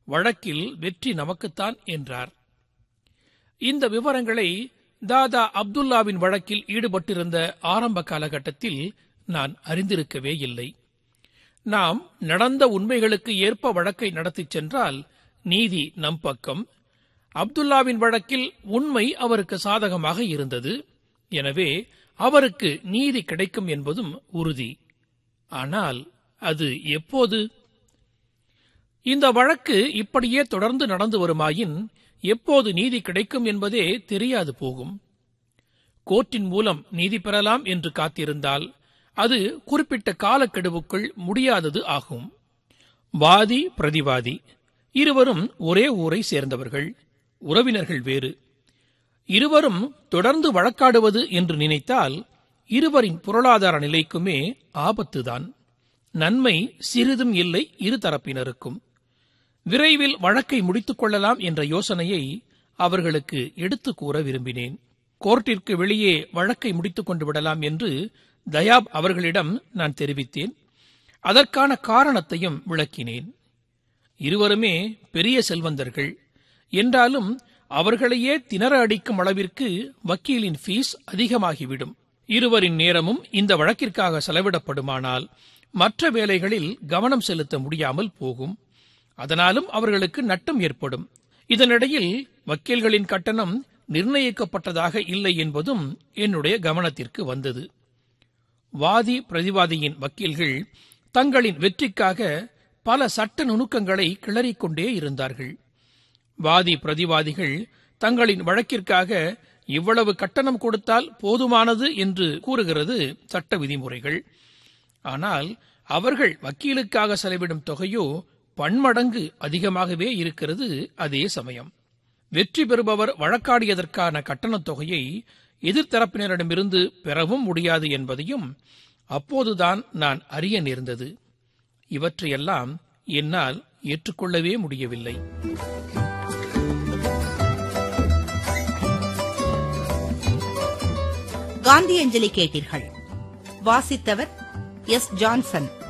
வழக்கில் வெற்றி நமக்குத்தான் என்றார் இந்த விவரங்களை தாதா அப்துல்லாவின் வழக்கில் ஈடுபட்டிருந்த ஆரம்ப காலகட்டத்தில் நான் அறிந்திருக்கவே இல்லை நாம் நடந்த உண்மைகளுக்கு ஏற்ப வழக்கை நடத்திச் சென்றால் நீதி நம் பக்கம் அப்துல்லாவின் வழக்கில் உண்மை அவருக்கு சாதகமாக இருந்தது எனவே அவருக்கு நீதி கிடைக்கும் என்பதும் உறுதி ஆனால் அது எப்போது இந்த வழக்கு இப்படியே தொடர்ந்து நடந்து வருமாயின் எப்போது நீதி கிடைக்கும் என்பதே தெரியாது போகும் கோர்ட்டின் மூலம் நீதி பெறலாம் என்று காத்திருந்தால் அது குறிப்பிட்ட காலக்கெடுவுக்குள் முடியாதது ஆகும் வாதி பிரதிவாதி இருவரும் ஒரே ஊரை சேர்ந்தவர்கள் உறவினர்கள் வேறு இருவரும் தொடர்ந்து வழக்காடுவது என்று நினைத்தால் இருவரின் பொருளாதார நிலைக்குமே ஆபத்துதான் நன்மை சிறிதும் இல்லை இரு தரப்பினருக்கும் விரைவில் வழக்கை முடித்துக் கொள்ளலாம் என்ற யோசனையை அவர்களுக்கு எடுத்துக் கூற விரும்பினேன் கோர்ட்டிற்கு வெளியே வழக்கை முடித்துக் கொண்டு விடலாம் என்று தயாப் அவர்களிடம் நான் தெரிவித்தேன் அதற்கான காரணத்தையும் விளக்கினேன் இருவருமே பெரிய செல்வந்தர்கள் என்றாலும் அவர்களையே திணற அடிக்கும் அளவிற்கு வக்கீலின் ஃபீஸ் அதிகமாகிவிடும் இருவரின் நேரமும் இந்த வழக்கிற்காக செலவிடப்படுமானால் மற்ற வேலைகளில் கவனம் செலுத்த முடியாமல் போகும் அதனாலும் அவர்களுக்கு நட்டம் ஏற்படும் இதனிடையில் வக்கீல்களின் கட்டணம் நிர்ணயிக்கப்பட்டதாக இல்லை என்பதும் என்னுடைய கவனத்திற்கு வந்தது வாதி பிரதிவாதியின் வக்கீல்கள் தங்களின் வெற்றிக்காக பல சட்ட நுணுக்கங்களை கிளறிக்கொண்டே இருந்தார்கள் வாதி பிரதிவாதிகள் தங்களின் வழக்கிற்காக இவ்வளவு கட்டணம் கொடுத்தால் போதுமானது என்று கூறுகிறது சட்ட விதிமுறைகள் ஆனால் அவர்கள் வக்கீலுக்காக செலவிடும் தொகையோ பன்மடங்கு அதிகமாகவே இருக்கிறது அதே சமயம் வெற்றி பெறுபவர் வழக்காடியதற்கான கட்டணத் தொகையை எதிர்த்தரப்பினரிடமிருந்து பெறவும் முடியாது என்பதையும் அப்போதுதான் நான் அறிய நேர்ந்தது இவற்றையெல்லாம் என்னால் ஏற்றுக்கொள்ளவே முடியவில்லை காந்தியஞ்சலி கேட்டீர்கள் வாசித்தவர் எஸ் ஜான்சன்